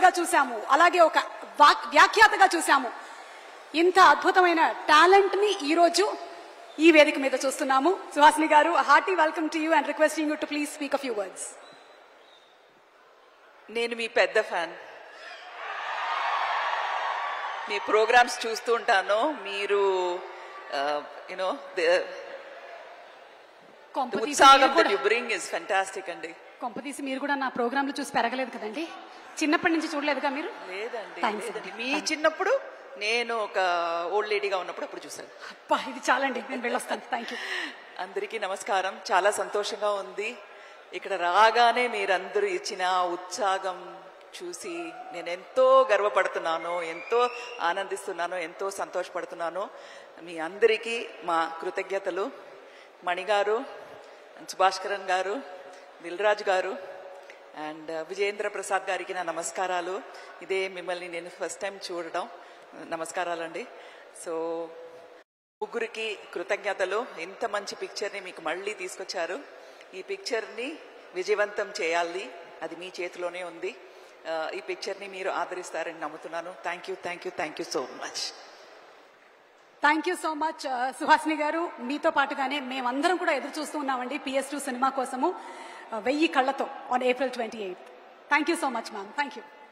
గా చూసాము అలాగే ఒక వా- వ్యాఖ్యాతగా చూసాము ఇంత అద్భుతమైన టాలెంట్ ని ఈ రోజు ఈ వేదిక మీద చూస్తున్నాము Suhasini garu hearty welcome to you and requesting you to please speak a few words నేను మీ పెద్ద ఫ్యాన్ మీ ప్రోగ్రామ్స్ చూస్తూ ఉంటాను మీరు యూనో కొంపతీసి ఉత్సాహం మీరు దట్ కూడా- యు బ్రింగ్ ఇస్ ఫెంటాస్టిక్ అండి కొంపతీసి మీరు కూడా నా ప్రోగ్రాంలు చూసి పెరగలేదు కదండి చిన్నప్పటి నుంచి చూడలేదుగా మీరు లేదండి Thanks లేదండి అండి. మీ చిన్నప్పుడు నేను ఒక ఓల్డ్ లేడీగా ఉన్నప్పుడు అప్పుడు చూశాను అబ్బా ఇది చాలండి నేను వెళ్ళొస్తాను థ్యాంక్ యూ అందరికీ నమస్కారం చాలా సంతోషంగా ఉంది ఇక్కడ రాగానే మీరందరూ ఇచ్చిన ఉత్సాహం చూసి నేను ఎంతో గర్వపడుతున్నాను ఎంతో ఆనందిస్తున్నాను ఎంతో సంతోషపడుతున్నాను మీ అందరికీ మా కృతజ్ఞతలు మణిగారు సుభాష్కరన్ గారు దిల్రాజ్ గారు అండ్ విజయేంద్ర ప్రసాద్ గారికి నా నమస్కారాలు ఇదే మిమ్మల్ని నేను ఫస్ట్ టైం చూడడం నమస్కారాలండి సో ముగ్గురికి కృతజ్ఞతలు ఇంత మంచి పిక్చర్ని మీకు మళ్ళీ తీసుకొచ్చారు ఈ పిక్చర్ని విజయవంతం చేయాలి అది మీ చేతిలోనే ఉంది ఆ, ఈ పిక్చర్ని మీరు ఆదరిస్తారని నమ్ముతున్నాను thank you thank you thank you so much thank you so much Suhasini garu మీతో పాటుగానే మేమందరం కూడా ఎదురు చూస్తూ ఉన్నామండి పిఎస్ టూ సినిమా కోసము uh, వెయ్యి కళ్ళతో on April twenty eighth thank you so much ma'am thank you